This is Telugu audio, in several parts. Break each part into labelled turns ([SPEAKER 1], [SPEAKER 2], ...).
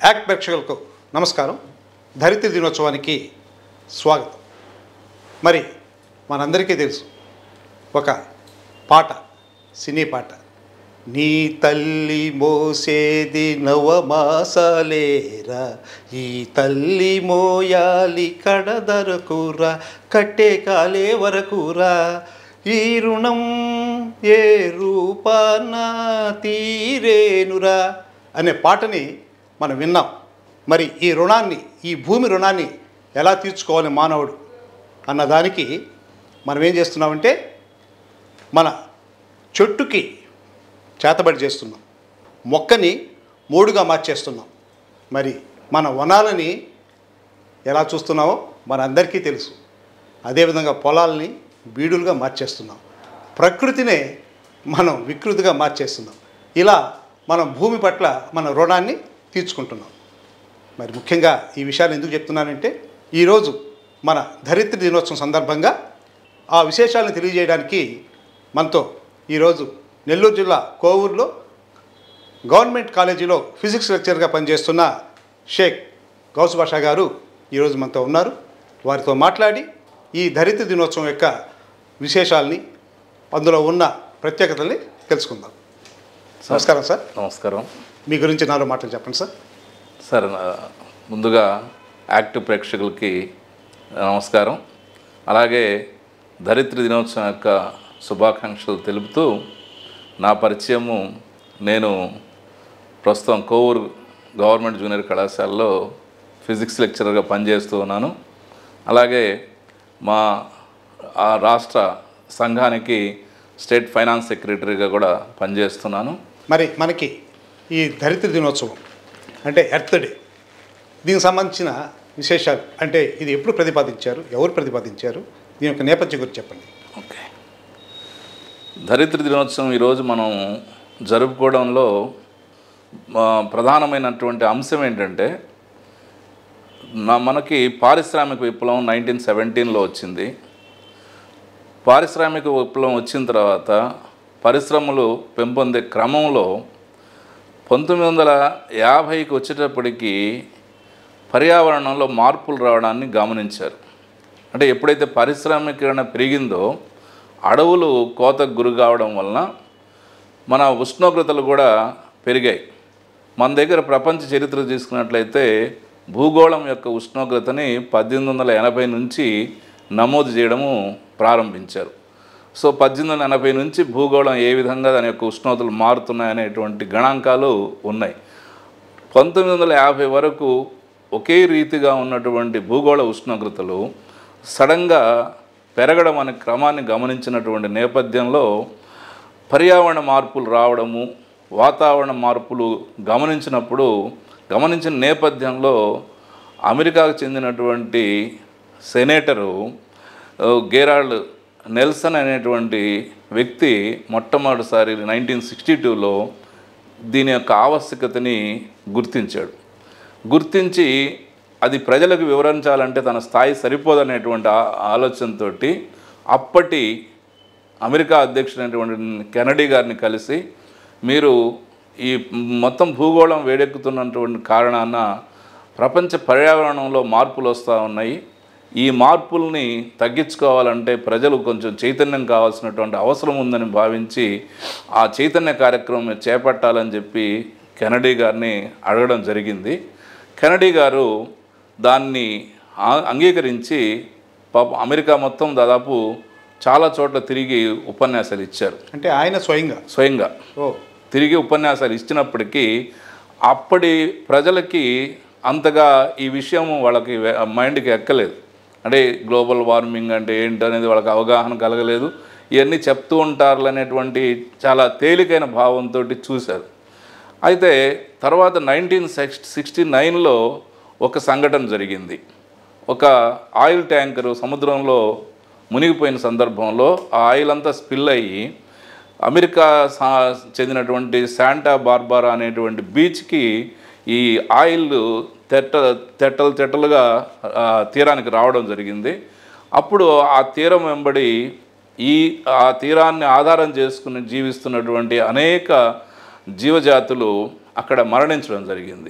[SPEAKER 1] యాక్ట్ ప్రేక్షకులకు నమస్కారం ధరిత్రి దినోత్సవానికి స్వాగతం మరి మనందరికీ తెలుసు ఒక పాట సినీ పాట నీ తల్లి మోసేది నవమాసాలేరా ఈ తల్లి మోయాలి కడదరకురా కట్టే కాలే వరకురా ఈ రుణం ఏ రూపాన తీరేనురా అనే పాటని మనం విన్నాం మరి ఈ రుణాన్ని ఈ భూమి రుణాన్ని ఎలా తీర్చుకోవాలి మానవుడు అన్నదానికి మనం ఏం చేస్తున్నామంటే మన చెట్టుకి చేతబడి చేస్తున్నాం మొక్కని మూడుగా మార్చేస్తున్నాం మరి మన వనాలని ఎలా చూస్తున్నామో మనందరికీ తెలుసు అదేవిధంగా పొలాలని బీడులుగా మార్చేస్తున్నాం ప్రకృతినే మనం వికృతిగా మార్చేస్తున్నాం ఇలా మనం భూమి పట్ల మన రుణాన్ని తీర్చుకుంటున్నాం మరి ముఖ్యంగా ఈ విషయాలు ఎందుకు చెప్తున్నానంటే ఈరోజు మన ధరిత్రి దినోత్సవం సందర్భంగా ఆ విశేషాలను తెలియజేయడానికి మనతో ఈరోజు నెల్లూరు జిల్లా కోవూరులో గవర్నమెంట్ కాలేజీలో ఫిజిక్స్ లెక్చర్గా పనిచేస్తున్న షేక్ గౌస్ బాషా గారు ఈరోజు మనతో ఉన్నారు వారితో మాట్లాడి ఈ ధరిత్రి దినోత్సవం యొక్క విశేషాలని అందులో ఉన్న ప్రత్యేకతల్ని తెలుసుకుందాం నమస్కారం సార్
[SPEAKER 2] నమస్కారం
[SPEAKER 1] మీ గురించి నాలుగు మాటలు చెప్పండి సార్
[SPEAKER 2] సార్ నా- ముందుగా యాక్టివ్ ప్రేక్షకులకి నమస్కారం అలాగే ధరిత్రి దినోత్సవం యొక్క శుభాకాంక్షలు తెలుపుతూ నా పరిచయము నేను ప్రస్తుతం కోవూరు గవర్నమెంట్ జూనియర్ కళాశాలలో ఫిజిక్స్ లెక్చరర్గా పనిచేస్తూ ఉన్నాను అలాగే మా ఆ రాష్ట్ర సంఘానికి స్టేట్ ఫైనాన్స్ సెక్రటరీగా కూడా పనిచేస్తున్నాను
[SPEAKER 1] మరి మనకి ఈ ధరిత్రి దినోత్సవం అంటే ఎర్త్ డే దీనికి సంబంధించిన విశేషాలు అంటే ఇది ఎప్పుడు ప్రతిపాదించారు ఎవరు ప్రతిపాదించారు దీని యొక్క నేపథ్యం గురించి చెప్పండి
[SPEAKER 2] ఓకే ధరిత్రి దినోత్సవం ఈరోజు మనం జరుపుకోవడంలో ఆ, ప్రధానమైనటువంటి అంశం ఏంటంటే నా మనకి పారిశ్రామిక విప్లవం నైన్టీన్ సెవెంటీన్లో వచ్చింది పారిశ్రామిక విప్లవం వచ్చిన తర్వాత పరిశ్రమలు పెంపొందే క్రమంలో పంతొమ్మిది వందల యాభైకి వచ్చేటప్పటికి పర్యావరణంలో మార్పులు రావడాన్ని గమనించారు అంటే ఎప్పుడైతే పారిశ్రామికీకరణ పెరిగిందో అడవులు కోతకు గురి కావడం వలన మన ఉష్ణోగ్రతలు కూడా పెరిగాయి మన దగ్గర ప్రపంచ చరిత్ర తీసుకున్నట్లయితే భూగోళం యొక్క ఉష్ణోగ్రతని పద్దెనిమిది వందల ఎనభై నుంచి నమోదు చేయడము ప్రారంభించారు సో పద్దెనిమిది వందల ఎనభై నుంచి భూగోళం ఏ విధంగా దాని యొక్క ఉష్ణోగ్రతలు మారుతున్నాయనేటువంటి గణాంకాలు ఉన్నాయి పంతొమ్మిది వందల యాభై వరకు ఒకే రీతిగా ఉన్నటువంటి భూగోళ ఉష్ణోగ్రతలు సడన్గా పెరగడం అనే క్రమాన్ని గమనించినటువంటి నేపథ్యంలో పర్యావరణ మార్పులు రావడము వాతావరణ మార్పులు గమనించినప్పుడు గమనించిన నేపథ్యంలో అమెరికాకు చెందినటువంటి సెనేటరు ఆ, గేరాల్డ్ నెల్సన్ అనేటువంటి వ్యక్తి మొట్టమొదటిసారి నైన్టీన్ సిక్స్టీ టూలో దీని యొక్క ఆవశ్యకతని గుర్తించాడు గుర్తించి అది ప్రజలకు వివరించాలంటే తన స్థాయి సరిపోదనేటువంటి ఆ- ఆలోచనతోటి అప్పటి అమెరికా అధ్యక్షుడైనటువంటి కెనడీ గారిని కలిసి మీరు ఈ మొత్తం భూగోళం వేడెక్కుతున్నటువంటి కారణాన ప్రపంచ పర్యావరణంలో మార్పులు వస్తూ ఉన్నాయి ఈ మార్పుల్ని తగ్గించుకోవాలంటే ప్రజలు కొంచెం చైతన్యం కావాల్సినటువంటి అవసరం ఉందని భావించి ఆ చైతన్య కార్యక్రమం చేపట్టాలని చెప్పి కెనడీ గారిని అడగడం జరిగింది కెనడీ గారు దాన్ని ఆ- అంగీకరించి పాపం అమెరికా మొత్తం దాదాపు చాలా చోట్ల తిరిగి ఉపన్యాసాలు ఇచ్చారు
[SPEAKER 1] అంటే ఆయన స్వయంగా
[SPEAKER 2] స్వయంగా
[SPEAKER 1] ఓ
[SPEAKER 2] తిరిగి ఉపన్యాసాలు ఇచ్చినప్పటికీ అప్పటి ప్రజలకి అంతగా ఈ విషయం వాళ్ళకి వే- మైండ్కి ఎక్కలేదు అంటే గ్లోబల్ వార్మింగ్ అంటే ఏంటి అనేది వాళ్ళకి అవగాహన కలగలేదు ఇవన్నీ చెప్తూ ఉంటారు అనేటువంటి చాలా తేలికైన భావంతో చూశారు అయితే తర్వాత నైన్టీన్ సిక్స్ సిక్స్టీ నైన్లో ఒక సంఘటన జరిగింది ఒక ఆయిల్ ట్యాంకరు సముద్రంలో మునిగిపోయిన సందర్భంలో ఆ ఆయిల్ అంతా స్పిల్ అయ్యి అమెరికా సా- చెందినటువంటి శాంటా బార్బారా అనేటువంటి బీచ్కి ఈ ఆయిల్ తెట్ట తెట్టలు తెట్టలుగా ఆ, తీరానికి రావడం జరిగింది అప్పుడు ఆ తీరం వెంబడి ఈ ఆ తీరాన్ని ఆధారం చేసుకుని జీవిస్తున్నటువంటి అనేక జీవజాతులు అక్కడ మరణించడం జరిగింది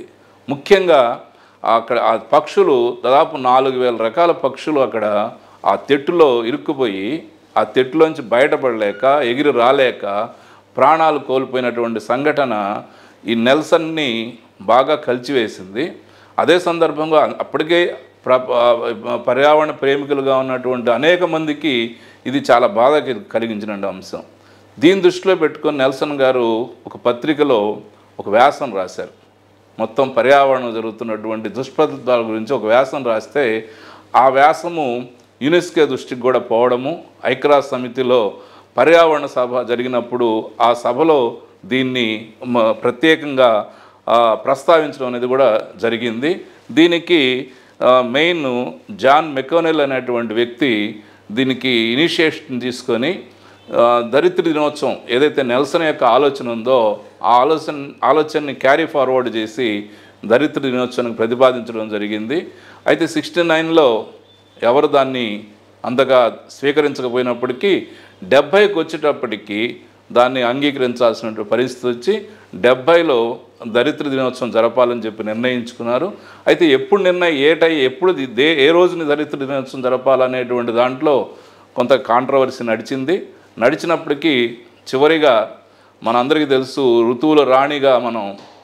[SPEAKER 2] ముఖ్యంగా అక్కడ ఆ పక్షులు దాదాపు నాలుగు వేల రకాల పక్షులు అక్కడ ఆ తెట్టులో ఇరుక్కుపోయి ఆ తెట్టులోంచి బయటపడలేక ఎగిరి రాలేక ప్రాణాలు కోల్పోయినటువంటి సంఘటన ఈ నెల్సన్ని బాగా కలిచివేసింది అదే సందర్భంగా అప్పటికే ప్ర పర్యావరణ ప్రేమికులుగా ఉన్నటువంటి అనేక మందికి ఇది చాలా బాధ కలిగించిన అంశం దీని దృష్టిలో పెట్టుకొని నెల్సన్ గారు ఒక పత్రికలో ఒక వ్యాసం రాశారు మొత్తం పర్యావరణం జరుగుతున్నటువంటి దుష్ప్రభావాల గురించి ఒక వ్యాసం రాస్తే ఆ వ్యాసము యునెస్కో దృష్టికి కూడా పోవడము ఐక్యరాజ్య సమితిలో పర్యావరణ సభ జరిగినప్పుడు ఆ సభలో దీన్ని మ- ప్రత్యేకంగా ఆ, ప్రస్తావించడం అనేది కూడా జరిగింది దీనికి ఆ, మెయిన్ జాన్ మెకోనెల్ అనేటువంటి వ్యక్తి దీనికి ఇనిషియేషన్ తీసుకొని ఆ, దరిద్ర దినోత్సవం ఏదైతే నెల్సన్ యొక్క ఆలోచన ఉందో ఆ ఆలోచన ఆలోచనని క్యారీ ఫార్వర్డ్ చేసి దరిద్ర దినోత్సవానికి ప్రతిపాదించడం జరిగింది అయితే సిక్స్టీ నైన్లో ఎవరు దాన్ని అంతగా స్వీకరించకపోయినప్పటికీ డెబ్భైకి వచ్చేటప్పటికి దాన్ని అంగీకరించాల్సిన పరిస్థితి వచ్చి డెబ్భైలో దరిద్ర దినోత్సవం జరపాలని చెప్పి నిర్ణయించుకున్నారు అయితే ఎప్పుడు నిర్ణయం ఏ టై ఎప్పుడు ది- దే ఏ రోజుని దరిద్ర దినోత్సవం జరపాలనేటువంటి దాంట్లో కొంత కాంట్రవర్సీ నడిచింది నడిచినప్పటికీ చివరిగా మనందరికీ తెలుసు ఋతువుల రాణిగా మనం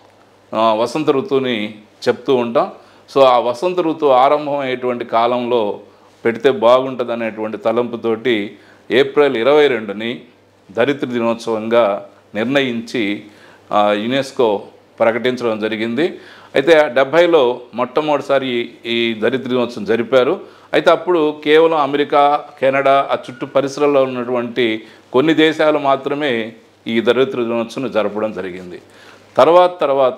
[SPEAKER 2] ఆ, వసంత ఋతువుని చెప్తూ ఉంటాం సో ఆ వసంత ఋతువు ఆరంభమయ్యేటువంటి కాలంలో పెడితే బాగుంటుంది అనేటువంటి తలంపుతోటి ఏప్రిల్ ఇరవై రెండుని దరిద్ర దినోత్సవంగా నిర్ణయించి ఆ, యునెస్కో ప్రకటించడం జరిగింది అయితే ఆ డెబ్భైలో మొట్టమొదటిసారి ఈ- ఈ దరిద్ర దినోత్సవం జరిపారు అయితే అప్పుడు కేవలం అమెరికా కెనడా ఆ చుట్టూ పరిసరాల్లో ఉన్నటువంటి కొన్ని దేశాలు మాత్రమే ఈ దరిద్ర దినోత్సవం జరపడం జరిగింది తర్వాత తర్వాత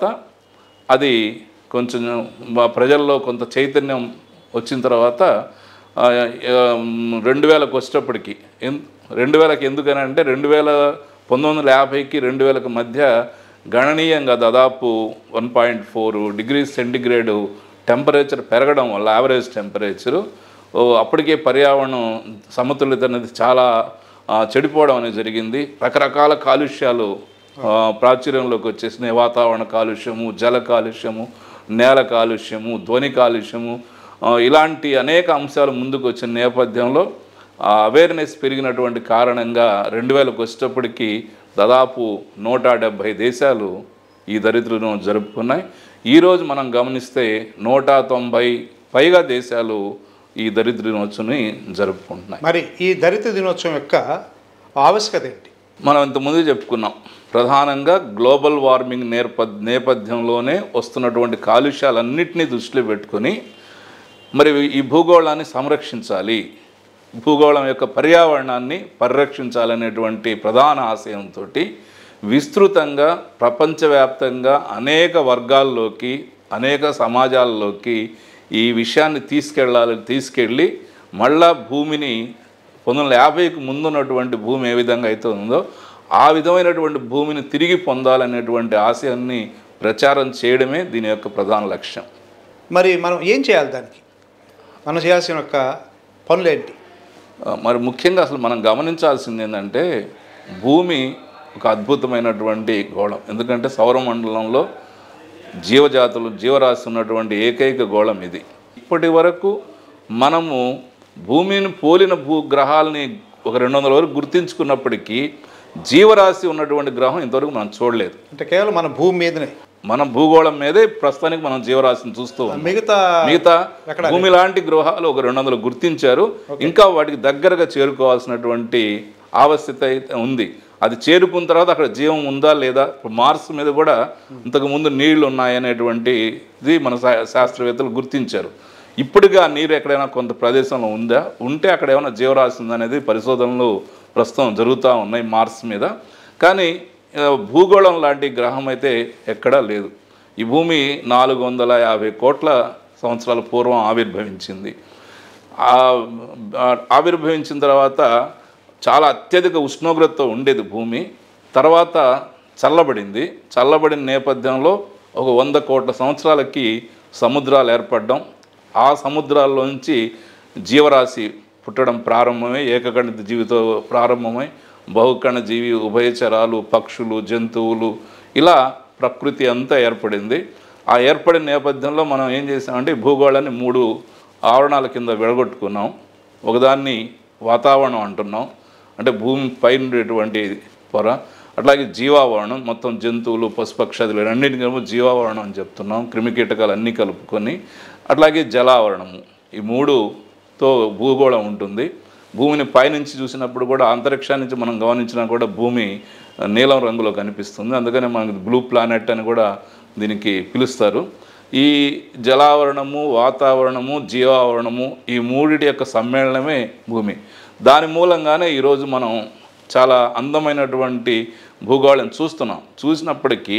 [SPEAKER 2] అది కొంచెం మా ప్రజల్లో కొంత చైతన్యం వచ్చిన తర్వాత ఆ, ఆ, రెండు వేలకు వచ్చేటప్పటికి ఎన్ రెండు వేలకు ఎందుకని అంటే రెండు వేల పంతొమ్మిది వందల యాభైకి రెండు వేలకు మధ్య గణనీయంగా దాదాపు one point four degree centigrade temperature పెరగడం వల్ల యావరేజ్ టెంపరేచరు ఓ, అప్పటికే పర్యావరణం సమతుల్యత అనేది చాలా ఆ, చెడిపోవడం అనేది జరిగింది రకరకాల కాలుష్యాలు ఆ, ప్రాచుర్యంలోకి వచ్చేసినాయి వాతావరణ కాలుష్యము జల కాలుష్యము నేల కాలుష్యము ధ్వని కాలుష్యము ఆ, ఇలాంటి అనేక అంశాలు ముందుకు వచ్చిన నేపథ్యంలో అవేర్నెస్ పెరిగినటువంటి కారణంగా రెండు వేలకు వచ్చేటప్పటికి దాదాపు నూట డెబ్భై దేశాలు ఈ దరిద్రను జరుపుకున్నాయి ఈరోజు మనం గమనిస్తే నూట తొంభై పైగా దేశాలు ఈ దరిద్ర దినోత్సవాన్ని జరుపుకుంటున్నాయి
[SPEAKER 1] మరి ఈ దరిద్ర దినోత్సవం యొక్క ఆవశ్యకత ఏంటి
[SPEAKER 2] మనం ఇంతకుముందు చెప్పుకున్నాం ప్రధానంగా గ్లోబల్ వార్మింగ్ నేర్ప నేపథ్యంలోనే వస్తున్నటువంటి కాలుష్యాలన్నింటినీ దృష్టిలో పెట్టుకొని మరి ఈ భూగోళాన్ని సంరక్షించాలి భూగోళం యొక్క పర్యావరణాన్ని పరిరక్షించాలనేటువంటి ప్రధాన ఆశయంతో విస్తృతంగా ప్రపంచవ్యాప్తంగా అనేక వర్గాల్లోకి అనేక సమాజాల్లోకి ఈ విషయాన్ని తీసుకెళ్ళాలి తీసుకెళ్ళి మళ్ళా భూమిని పంతొమ్మిది వందల యాభైకి ముందున్నటువంటి భూమి ఏ విధంగా అయితే ఉందో ఆ విధమైనటువంటి భూమిని తిరిగి పొందాలనేటువంటి ఆశయాన్ని ప్రచారం చేయడమే దీని యొక్క ప్రధాన లక్ష్యం
[SPEAKER 1] మరి మనం ఏం చేయాలి దానికి మనం చేయాల్సిన యొక్క పనులేంటి
[SPEAKER 2] ఆ, మరి ముఖ్యంగా అసలు మనం గమనించాల్సింది ఏంటంటే భూమి ఒక అద్భుతమైనటువంటి గోళం ఎందుకంటే సౌరమండలంలో జీవజాతులు జీవరాశి ఉన్నటువంటి ఏకైక గోళం ఇది ఇప్పటి వరకు మనము భూమిని పోలిన భూగ్రహాలని ఒక రెండు వందల వరకు గుర్తించుకున్నప్పటికీ జీవరాశి ఉన్నటువంటి గ్రహం ఇంతవరకు మనం చూడలేదు
[SPEAKER 1] అంటే కేవలం మన భూమి మీదనే
[SPEAKER 2] మన భూగోళం మీదే ప్రస్తుతానికి మనం జీవరాశిని చూస్తూ ఉన్నాం
[SPEAKER 1] మిగతా
[SPEAKER 2] మిగతా
[SPEAKER 1] ఎక్కడ
[SPEAKER 2] భూమి లాంటి గృహాలు ఒక రెండు వందలు గుర్తించారు ఇంకా వాటికి దగ్గరగా చేరుకోవాల్సినటువంటి ఆవశ్యకత అయితే ఉంది అది చేరుకున్న తర్వాత అక్కడ జీవం ఉందా లేదా ఇప్పుడు మార్స్ మీద కూడా ఇంతకు ముందు నీళ్లు ఉన్నాయనేటువంటిది మన శా- శాస్త్రవేత్తలు గుర్తించారు ఇప్పటిగా ఆ నీరు ఎక్కడైనా కొంత ప్రదేశంలో ఉందా ఉంటే అక్కడ ఏమైనా జీవరాశి ఉందనేది పరిశోధనలు ప్రస్తుతం జరుగుతూ ఉన్నాయి మార్స్ మీద కానీ ఆ, భూగోళం లాంటి గ్రహం అయితే ఎక్కడా లేదు ఈ భూమి నాలుగు వందల యాభై కోట్ల సంవత్సరాల పూర్వం ఆవిర్భవించింది ఆ- ఆ- ఆవిర్భవించిన తర్వాత చాలా అత్యధిక ఉష్ణోగ్రతతో ఉండేది భూమి తర్వాత చల్లబడింది చల్లబడిన నేపథ్యంలో ఒక వంద కోట్ల సంవత్సరాలకి సముద్రాలు ఏర్పడడం ఆ సముద్రాల్లోంచి జీవరాశి పుట్టడం ప్రారంభమై ఏకకణిత జీవితో ప్రారంభమై బహుకణ జీవి ఉభయచరాలు పక్షులు జంతువులు ఇలా ప్రకృతి అంతా ఏర్పడింది ఆ ఏర్పడిన నేపథ్యంలో మనం ఏం చేసామంటే ఈ భూగోళాన్ని మూడు ఆవరణాల కింద విడగొట్టుకున్నాం ఒకదాన్ని వాతావరణం అంటున్నాం అంటే భూమి పైన ఉండేటువంటి పొర అట్లాగే జీవావరణం మొత్తం జంతువులు పశుపక్షాదులు అన్నింటికేమో జీవావరణం అని చెప్తున్నాం క్రిమికీటకాలు అన్నీ కలుపుకొని అట్లాగే జలావరణము ఈ మూడుతో భూగోళం ఉంటుంది భూమిని పైనుంచి చూసినప్పుడు కూడా అంతరిక్షాన్ని నుంచి మనం గమనించినా కూడా భూమి ఆ, నీలం రంగులో కనిపిస్తుంది అందుకనే మనకి బ్లూ ప్లానెట్ అని కూడా దీనికి పిలుస్తారు ఈ జలావరణము వాతావరణము జీవావరణము ఈ మూడిటి యొక్క సమ్మేళనమే భూమి దాని మూలంగానే ఈరోజు మనం చాలా అందమైనటువంటి భూగోళం చూస్తున్నాం చూసినప్పటికీ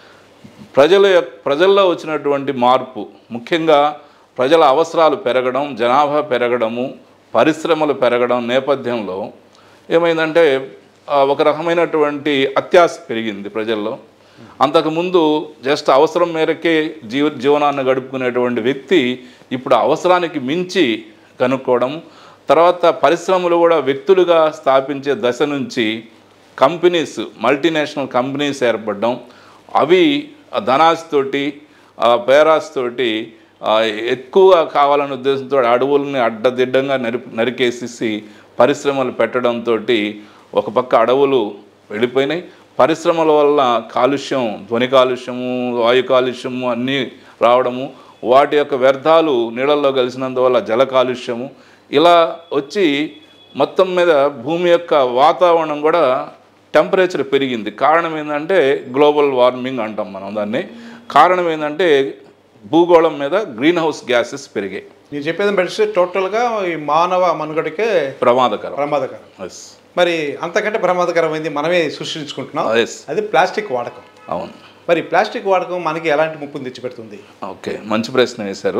[SPEAKER 2] ప్రజల యొక్క ప్రజల్లో వచ్చినటువంటి మార్పు ముఖ్యంగా ప్రజల అవసరాలు పెరగడం జనాభా పెరగడము పరిశ్రమలు పెరగడం నేపథ్యంలో ఏమైందంటే ఆ, ఒక రకమైనటువంటి అత్యాశ పెరిగింది ప్రజల్లో అంతకుముందు జస్ట్ అవసరం మేరకే జీవ జీవనాన్ని గడుపుకునేటువంటి వ్యక్తి ఇప్పుడు అవసరానికి మించి కనుక్కోవడం తర్వాత పరిశ్రమలు కూడా వ్యక్తులుగా స్థాపించే దశ నుంచి కంపెనీస్ మల్టీనేషనల్ కంపెనీస్ ఏర్పడడం అవి ఆ ధనాశతోటి ఆ పేరాశతోటి ఆ, ఎక్కువగా కావాలనే ఉద్దేశంతో అడవుల్ని అడ్డదిడ్డంగా నరి నరికేసేసి పరిశ్రమలు పెట్టడంతో ఒక పక్క అడవులు వెళ్ళిపోయినాయి పరిశ్రమల వల్ల కాలుష్యం ధ్వని కాలుష్యము వాయు కాలుష్యము అన్నీ రావడము వాటి యొక్క వ్యర్థాలు నీళ్ళల్లో కలిసినందువల్ల జల కాలుష్యము ఇలా వచ్చి మొత్తం మీద భూమి యొక్క వాతావరణం కూడా టెంపరేచర్ పెరిగింది కారణం ఏంటంటే గ్లోబల్ వార్మింగ్ అంటాం మనం దాన్ని కారణం ఏంటంటే భూగోళం మీద గ్రీన్ హౌస్ గ్యాసెస్ పెరిగాయి
[SPEAKER 1] మీరు చెప్పేది బట్టి టోటల్గా ఈ మానవ మనుగడకే
[SPEAKER 2] ప్రమాదకరం
[SPEAKER 1] ప్రమాదకరం
[SPEAKER 2] ఎస్
[SPEAKER 1] మరి అంతకంటే ప్రమాదకరమైంది మనమే సృష్టించుకుంటున్నాం
[SPEAKER 2] ఎస్
[SPEAKER 1] అది ప్లాస్టిక్ వాడకం
[SPEAKER 2] అవును
[SPEAKER 1] మరి ప్లాస్టిక్ వాడకం మనకి ఎలాంటి ముప్పును తెచ్చిపెడుతుంది
[SPEAKER 2] ఓకే మంచి ప్రశ్న వేశారు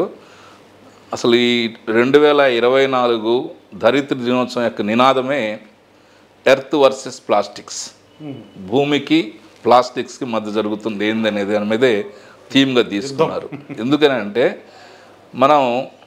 [SPEAKER 2] అసలు ఈ రెండు వేల ఇరవై నాలుగు ధరిత్రి దినోత్సవం యొక్క నినాదమే ఎర్త్ వర్సెస్ ప్లాస్టిక్స్ భూమికి ప్లాస్టిక్స్కి మధ్య జరుగుతుంది ఏందనేది దాని మీదే థీమ్గా తీసుకున్నారు ఎందుకని అంటే మనం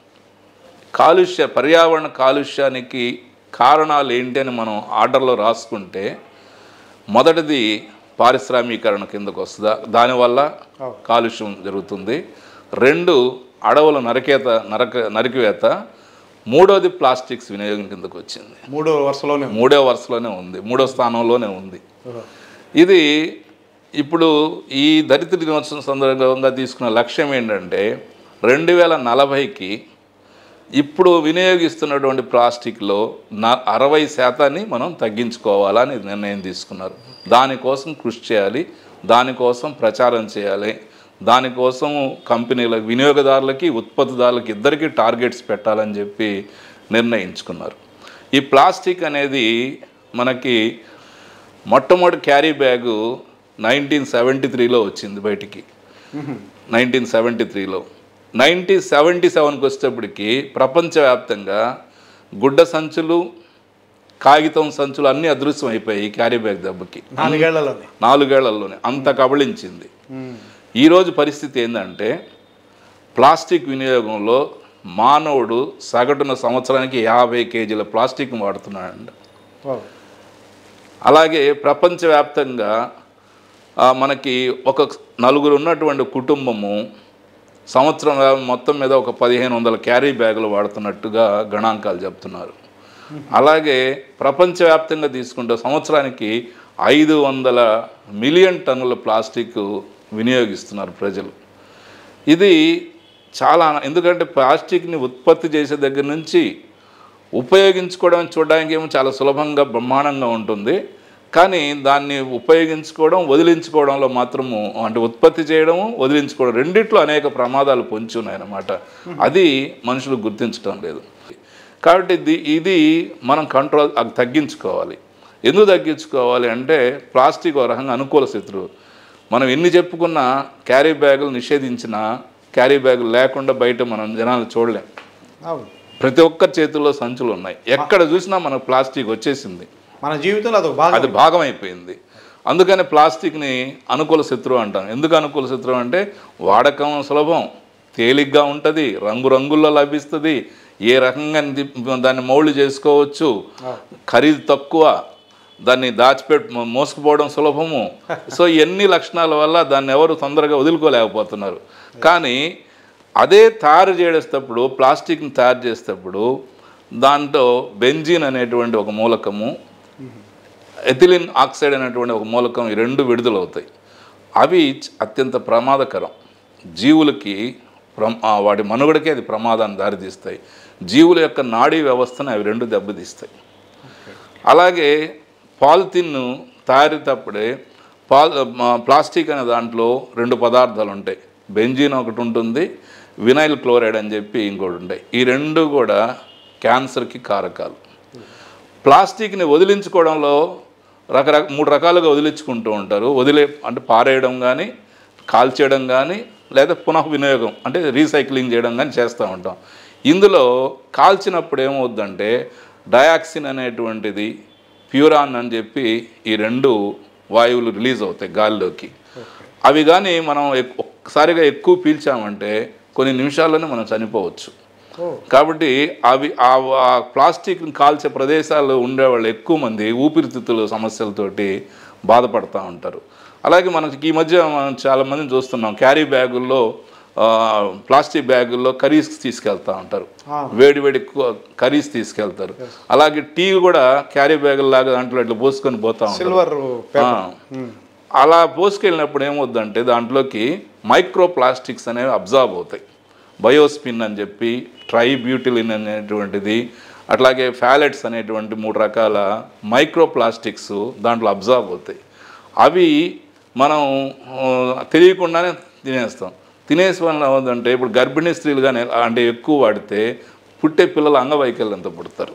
[SPEAKER 2] కాలుష్య పర్యావరణ కాలుష్యానికి కారణాలు ఏంటి అని మనం ఆర్డర్లో రాసుకుంటే మొదటిది పారిశ్రామీకరణ కిందకు వస్తుందా దానివల్ల కాలుష్యం జరుగుతుంది రెండు అడవుల నరకేత నరక నరికివేత మూడోది ప్లాస్టిక్స్ వినియోగం కిందకు వచ్చింది
[SPEAKER 1] మూడో వరుసలోనే ఉంది.
[SPEAKER 2] మూడో వరుసలోనే ఉంది మూడో స్థానంలోనే ఉంది ఇది ఇప్పుడు ఈ దళిత దినోత్సవం సందర్భంగా తీసుకున్న లక్ష్యం ఏంటంటే రెండు వేల నలభైకి ఇప్పుడు వినియోగిస్తున్నటువంటి ప్లాస్టిక్లో నా అరవై శాతాన్ని మనం తగ్గించుకోవాలని నిర్ణయం తీసుకున్నారు దానికోసం కృషి చేయాలి దానికోసం ప్రచారం చేయాలి దానికోసం కంపెనీల వినియోగదారులకి ఉత్పత్తిదారులకి ఇద్దరికీ టార్గెట్స్ పెట్టాలని చెప్పి నిర్ణయించుకున్నారు ఈ ప్లాస్టిక్ అనేది మనకి మొట్టమొదటి క్యారీ బ్యాగు నైన్టీన్ సెవెంటీ త్రీలో వచ్చింది బయటికి నైన్టీన్ సెవెంటీ త్రీలో నైన్టీన్ సెవెంటీ సెవెన్కి వచ్చేటప్పటికి ప్రపంచవ్యాప్తంగా గుడ్డ సంచులు కాగితం సంచులు అన్నీ అదృశ్యం అయిపోయాయి ఈ క్యారీ బ్యాగ్ దెబ్బకి
[SPEAKER 1] నాలుగేళ్లలోనే
[SPEAKER 2] నాలుగేళ్లలోనే అంత కబళించింది ఈరోజు పరిస్థితి ఏంటంటే ప్లాస్టిక్ వినియోగంలో మానవుడు సగటున సంవత్సరానికి యాభై కేజీల ప్లాస్టిక్ వాడుతున్నాడండి
[SPEAKER 1] ఓ.
[SPEAKER 2] అలాగే ప్రపంచవ్యాప్తంగా ఆ, మనకి ఒక నలుగురు ఉన్నటువంటి కుటుంబము సంవత్సరం మొత్తం మీద ఒక పదిహేను వందల క్యారీ బ్యాగులు వాడుతున్నట్టుగా గణాంకాలు చెప్తున్నారు అలాగే ప్రపంచవ్యాప్తంగా తీసుకుంటే సంవత్సరానికి ఐదు వందల మిలియన్ టన్నుల ప్లాస్టిక్ వినియోగిస్తున్నారు ప్రజలు ఇది చాలా ఎందుకంటే ప్లాస్టిక్ని ఉత్పత్తి చేసే దగ్గర నుంచి ఉపయోగించుకోవడం చూడడానికి ఏమో చాలా సులభంగా బ్రహ్మాండంగా ఉంటుంది కానీ దాన్ని ఉపయోగించుకోవడం వదిలించుకోవడంలో మాత్రము అంటే ఉత్పత్తి చేయడము వదిలించుకోవడం రెండిట్లో అనేక ప్రమాదాలు పొంచి ఉన్నాయన్నమాట అది మనుషులు గుర్తించడం లేదు కాబట్టి ఇది ఇది మనం కంట్రోల్ అది తగ్గించుకోవాలి ఎందుకు తగ్గించుకోవాలి అంటే ప్లాస్టిక్ ఒక రకంగా అనుకూల శత్రువు మనం ఎన్ని చెప్పుకున్నా క్యారీ బ్యాగులు నిషేధించిన క్యారీ బ్యాగులు లేకుండా బయట మనం జనాలు చూడలేం
[SPEAKER 1] అవును
[SPEAKER 2] ప్రతి ఒక్కరి చేతుల్లో సంచులు ఉన్నాయి ఎక్కడ చూసినా మనకు ప్లాస్టిక్ వచ్చేసింది
[SPEAKER 1] మన జీవితంలో అదొక భాగం
[SPEAKER 2] అది భాగం అయిపోయింది అందుకని ప్లాస్టిక్ని అనుకూల శత్రువు అంటాం ఎందుకు అనుకూల శత్రువు అంటే వాడకం సులభం తేలిగ్గా ఉంటుంది రంగురంగుల్లో లభిస్తుంది ఏ రకంగా ది- దాన్ని మౌళ్ళు చేసుకోవచ్చు ఖరీదు తక్కువ దాన్ని దాచిపెట్టి మో- మోసుకుపోవడం సులభము సో ఎన్ని లక్షణాల వల్ల దాన్ని ఎవరు తొందరగా వదులుకోలేకపోతున్నారు కానీ అదే తయారు చేసేటప్పుడు ప్లాస్టిక్ని తయారు చేసేటప్పుడు దాంట్లో బెంజిన్ అనేటువంటి ఒక మూలకము ఎథిలిన్ ఆక్సైడ్ అనేటువంటి ఒక మూలకం ఈ రెండు విడుదలవుతాయి అవి చ- అత్యంత ప్రమాదకరం జీవులకి ప్రమ ఆ వాటి మనుగడకే అది ప్రమాదాన్ని దారితీస్తాయి జీవుల యొక్క నాడీ వ్యవస్థను అవి రెండు దెబ్బతీస్తాయి అలాగే పాలిథిన్ తయారీతప్పుడే పాల్ మా- ప్లాస్టిక్ అనే దాంట్లో రెండు పదార్థాలు ఉంటాయి బెంజిన్ ఒకటి ఉంటుంది వినైల్ క్లోరైడ్ అని చెప్పి ఇంకోటి ఉంటాయి ఈ రెండు కూడా క్యాన్సర్కి కారకాలు ప్లాస్టిక్ని వదిలించుకోవడంలో రకరక మూడు రకాలుగా వదిలించుకుంటూ ఉంటారు వదిలే అంటే పారేయడం కానీ కాల్చేయడం కానీ లేదా పునః వినియోగం అంటే రీసైక్లింగ్ చేయడం కానీ చేస్తూ ఉంటాం ఇందులో కాల్చినప్పుడు ఏమవుద్దంటే డయాక్సిన్ అనేటువంటిది ప్యూరాన్ అని చెప్పి ఈ రెండు వాయువులు రిలీజ్ అవుతాయి గాలిలోకి అవి కానీ మనం ఎక్- ఒక్కసారిగా ఎక్కువ పీల్చామంటే కొన్ని నిమిషాల్లోనే మనం చనిపోవచ్చు
[SPEAKER 1] ఓ
[SPEAKER 2] కాబట్టి అవి ఆ ఆ ప్లాస్టిక్ని కాల్చే ప్రదేశాల్లో ఉండేవాళ్ళు ఎక్కువ మంది ఊపిరితిత్తుల సమస్యలతోటి బాధపడుతూ ఉంటారు అలాగే మనకి ఈ మధ్య మనం చాలా మందిని చూస్తున్నాం క్యారీ బ్యాగుల్లో ఆ, ప్లాస్టిక్ బ్యాగుల్లో కర్రీస్ తీసుకెళ్తూ ఉంటారు
[SPEAKER 1] ఆ.
[SPEAKER 2] వేడి వేడి కు- కర్రీస్ తీసుకెళ్తారు అలాగే టీ కూడా క్యారీ బ్యాగుల్లాగా దాంట్లో ఇట్లా పోసుకొని పోతా ఉంటారు
[SPEAKER 1] సిల్వర్ పేపర్
[SPEAKER 2] ఆ. అలా పోసుకెళ్ళినప్పుడు ఏమవుద్దంటే దాంట్లోకి మైక్రో ప్లాస్టిక్స్ అనేవి అబ్జార్బ్ అవుతాయి బయోస్పిన్ అని చెప్పి ట్రై బ్యూటిలిన్ అనేటువంటిది అట్లాగే ఫ్యాలెట్స్ అనేటువంటి మూడు రకాల మైక్రో ప్లాస్టిక్స్ దాంట్లో అబ్జార్బ్ అవుతాయి అవి మనం ఆ, తెలియకుండానే తినేస్తాం తినేసి వల్ల ఏమవుతుందంటే ఇప్పుడు గర్భిణీ స్త్రీలు కానీ అంటే ఎక్కువ వాడితే పుట్టే పిల్లలు అంగవైకల్యంతో పుడతారు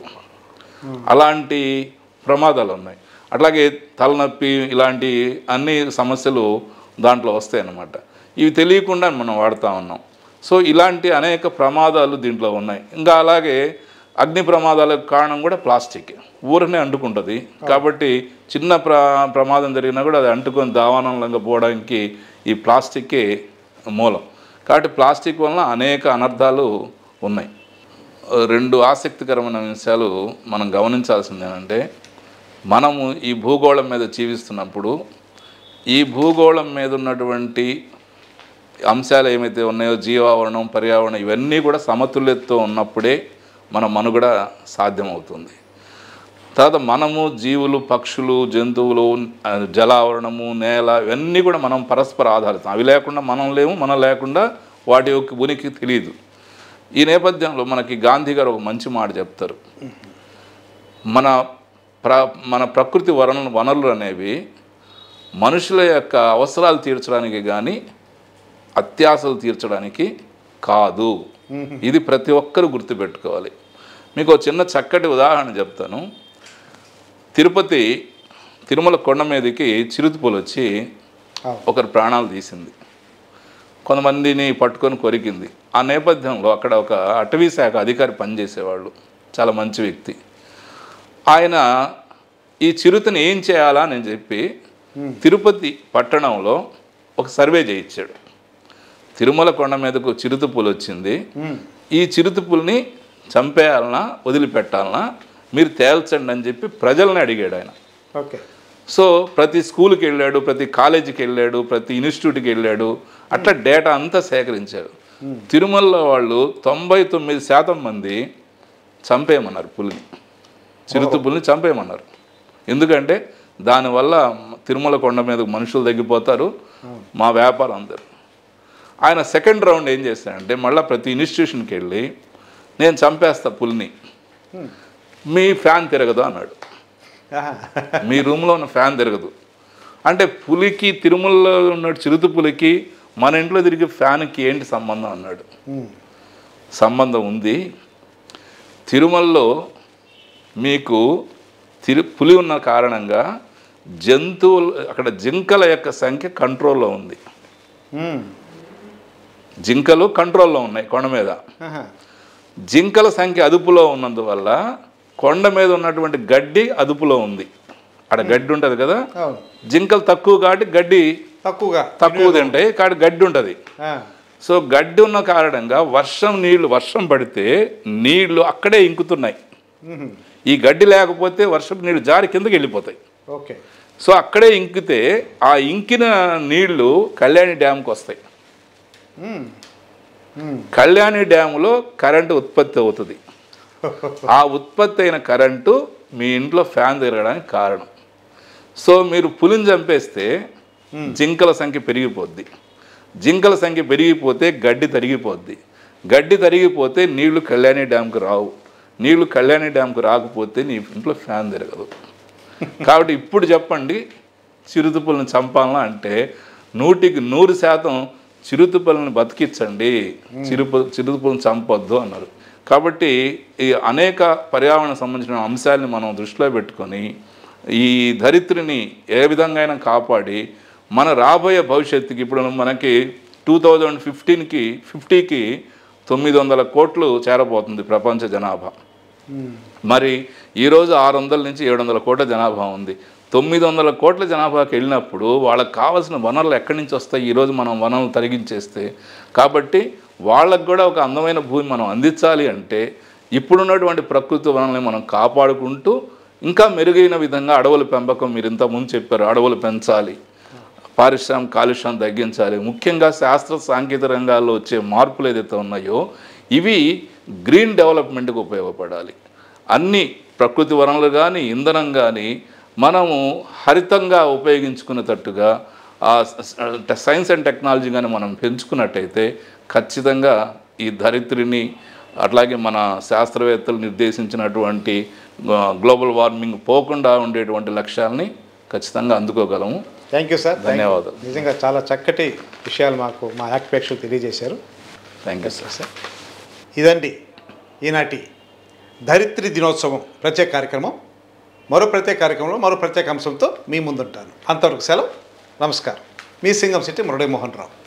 [SPEAKER 2] అలాంటి ప్రమాదాలు ఉన్నాయి అట్లాగే తలనొప్పి ఇలాంటి అన్ని సమస్యలు దాంట్లో వస్తాయి అన్నమాట ఇవి తెలియకుండా మనం వాడుతూ ఉన్నాం సో ఇలాంటి అనేక ప్రమాదాలు దీంట్లో ఉన్నాయి ఇంకా అలాగే అగ్ని ప్రమాదాలకు కారణం కూడా ప్లాస్టిక్ ఊరనే అంటుకుంటుంది కాబట్టి చిన్న ప్ర ప్రమాదం జరిగినా కూడా అది అంటుకొని దావానంలంగా పోవడానికి ఈ ప్లాస్టిక్కే మూలం కాబట్టి ప్లాస్టిక్ వలన అనేక అనర్థాలు ఉన్నాయి రెండు ఆసక్తికరమైన విషయాలు మనం గమనించాల్సింది ఏంటంటే మనము ఈ భూగోళం మీద జీవిస్తున్నప్పుడు ఈ భూగోళం మీద ఉన్నటువంటి అంశాలు ఏమైతే ఉన్నాయో జీవావరణం పర్యావరణం ఇవన్నీ కూడా సమతుల్యతతో ఉన్నప్పుడే మన మనుగడ సాధ్యమవుతుంది తర్వాత మనము జీవులు పక్షులు జంతువులు ఆ, జలావరణము నేల ఇవన్నీ కూడా మనం పరస్పర ఆధారితం అవి లేకుండా మనం లేము మనం లేకుండా వాటి యొక్క ఉనికి తెలియదు ఈ నేపథ్యంలో మనకి గాంధీ గారు ఒక మంచి మాట చెప్తారు మన ప్ర మన ప్రకృతి వనరు వనరులు అనేవి మనుషుల యొక్క అవసరాలు తీర్చడానికి కానీ అత్యాశలు తీర్చడానికి కాదు ఇది ప్రతి ఒక్కరు గుర్తుపెట్టుకోవాలి మీకు ఒక చిన్న చక్కటి ఉదాహరణ చెప్తాను తిరుపతి తిరుమల కొండ మీదకి చిరుతుపులు వచ్చి ఒకరు ప్రాణాలు తీసింది కొంతమందిని పట్టుకొని కొరికింది ఆ నేపథ్యంలో అక్కడ ఒక అటవీ శాఖ అధికారి పనిచేసేవాళ్ళు చాలా మంచి వ్యక్తి ఆయన ఈ చిరుతని ఏం చేయాలా అని చెప్పి తిరుపతి పట్టణంలో ఒక సర్వే చేయించాడు తిరుమల కొండ మీదకు చిరుతపులు వచ్చింది ఈ చిరుతపుల్ని చంపేయాలనా వదిలిపెట్టాలనా మీరు తేల్చండి అని చెప్పి ప్రజల్ని అడిగాడు ఆయన
[SPEAKER 1] ఓకే
[SPEAKER 2] సో ప్రతి స్కూల్కి వెళ్ళాడు ప్రతి కాలేజీకి వెళ్ళాడు ప్రతి ఇన్స్టిట్యూట్కి వెళ్ళాడు అట్లా డేటా అంతా సేకరించాడు తిరుమలలో వాళ్ళు తొంభై తొమ్మిది శాతం మంది చంపేయమన్నారు పులిని చిరుత పులిని చంపేయమన్నారు ఎందుకంటే దానివల్ల తిరుమల కొండ మీద మనుషులు తగ్గిపోతారు మా వ్యాపారం అందరు ఆయన సెకండ్ రౌండ్ ఏం చేశాడంటే మళ్ళీ ప్రతి ఇన్స్టిట్యూషన్కి వెళ్ళి నేను చంపేస్తా పులిని మీ ఫ్యాన్ తిరగదు అన్నాడు మీ రూమ్లో ఉన్న ఫ్యాన్ తిరగదు అంటే పులికి తిరుమలలో ఉన్న చిరుత పులికి మన ఇంట్లో తిరిగే ఫ్యాన్కి ఏంటి సంబంధం అన్నాడు సంబంధం ఉంది తిరుమలలో మీకు తిరు పులి ఉన్న కారణంగా జంతువులు అక్కడ జింకల యొక్క సంఖ్య కంట్రోల్లో ఉంది జింకలు కంట్రోల్లో ఉన్నాయి కొండ మీద జింకల సంఖ్య అదుపులో ఉన్నందువల్ల కొండ మీద ఉన్నటువంటి గడ్డి అదుపులో ఉంది అక్కడ గడ్డి ఉంటుంది కదా
[SPEAKER 1] అవును
[SPEAKER 2] జింకలు తక్కువ కాబట్టి గడ్డి
[SPEAKER 1] తక్కువగా
[SPEAKER 2] తక్కువ తింటాయి కాబట్టి గడ్డి ఉంటుంది
[SPEAKER 1] ఆ,
[SPEAKER 2] సో గడ్డి ఉన్న కారణంగా వర్షం నీళ్లు వర్షం పడితే నీళ్లు అక్కడే ఇంకుతున్నాయి
[SPEAKER 1] మ్మ్.
[SPEAKER 2] ఈ గడ్డి లేకపోతే వర్షపు నీళ్లు జారి కిందకి వెళ్ళిపోతాయి
[SPEAKER 1] ఓకే
[SPEAKER 2] సో అక్కడే ఇంకితే ఆ ఇంకిన నీళ్లు కళ్యాణి డ్యామ్కి వస్తాయి
[SPEAKER 1] మ్మ్. మ్మ్.
[SPEAKER 2] కళ్యాణి డ్యాములో కరెంటు ఉత్పత్తి అవుతుంది ఆ ఉత్పత్తి అయిన కరెంటు మీ ఇంట్లో ఫ్యాన్ తిరగడానికి కారణం సో మీరు పులిని చంపేస్తే జింకల సంఖ్య పెరిగిపోద్ది జింకల సంఖ్య పెరిగిపోతే గడ్డి తరిగిపోద్ది గడ్డి తరిగిపోతే నీళ్లు కళ్యాణి డ్యామ్కి రావు నీళ్లు కళ్యాణి డ్యామ్కి రాకపోతే నీ ఇంట్లో ఫ్యాన్ తిరగదు కాబట్టి ఇప్పుడు చెప్పండి చిరుతుపులను చంపాలా అంటే నూటికి నూరు శాతం చిరుతుపులను బతికించండి చిరుపు చిరుతుపులను చంపొద్దు అన్నారు కాబట్టి ఈ అనేక పర్యావరణ సంబంధించిన అంశాలని మనం దృష్టిలో పెట్టుకొని ఈ ధరిత్రిని ఏ విధంగా అయినా కాపాడి మన రాబోయే భవిష్యత్తుకి ఇప్పుడు మనకి టూ థౌజండ్ ఫిఫ్టీన్కి ఫిఫ్టీకి తొమ్మిది వందల కోట్లు చేరబోతుంది ప్రపంచ జనాభా మరి ఈరోజు ఆరు వందల నుంచి ఏడు వందల కోట్ల జనాభా ఉంది తొమ్మిది వందల కోట్ల జనాభాకి వెళ్ళినప్పుడు వాళ్ళకి కావాల్సిన వనరులు ఎక్కడి నుంచి వస్తాయి ఈరోజు మనం వనరులు తరిగించేస్తే కాబట్టి వాళ్ళకు కూడా ఒక అందమైన భూమి మనం అందించాలి అంటే ఇప్పుడున్నటువంటి ప్రకృతి వనరుల్ని మనం కాపాడుకుంటూ ఇంకా మెరుగైన విధంగా అడవుల పెంపకం మీరు ఇంతకుముందు చెప్పారు అడవులు పెంచాలి పారిశ్రామిక కాలుష్యాన్ని తగ్గించాలి ముఖ్యంగా శాస్త్ర సాంకేతిక రంగాల్లో వచ్చే మార్పులు ఏదైతే ఉన్నాయో ఇవి గ్రీన్ డెవలప్మెంట్కి ఉపయోగపడాలి అన్ని ప్రకృతి వనరులు కానీ ఇంధనం కానీ మనము హరితంగా ఉపయోగించుకునేటట్టుగా ఆ స- సైన్స్ అండ్ టెక్నాలజీ కానీ మనం పెంచుకున్నట్టయితే ఖచ్చితంగా ఈ ధరిత్రిని అట్లాగే మన శాస్త్రవేత్తలు నిర్దేశించినటువంటి ఆ, గ్లోబల్ వార్మింగ్ పోకుండా ఉండేటువంటి లక్ష్యాలని ఖచ్చితంగా అందుకోగలము
[SPEAKER 1] థ్యాంక్ యూ సార్
[SPEAKER 2] ధన్యవాదాలు.
[SPEAKER 1] నిజంగా చాలా చక్కటి విషయాలు మాకు మా యాక్ట్ ప్రేక్షకులు తెలియజేశారు
[SPEAKER 2] థ్యాంక్ యూ సార్
[SPEAKER 1] సార్ ఇదండి ఈనాటి ధరిత్రి దినోత్సవం ప్రత్యేక కార్యక్రమం మరో ప్రత్యేక కార్యక్రమంలో మరో ప్రత్యేక అంశంతో మీ ముందుంటాను అంతవరకు సెలవు నమస్కారం మీ సింగం సిటీ మురళీ మోహన్ రావు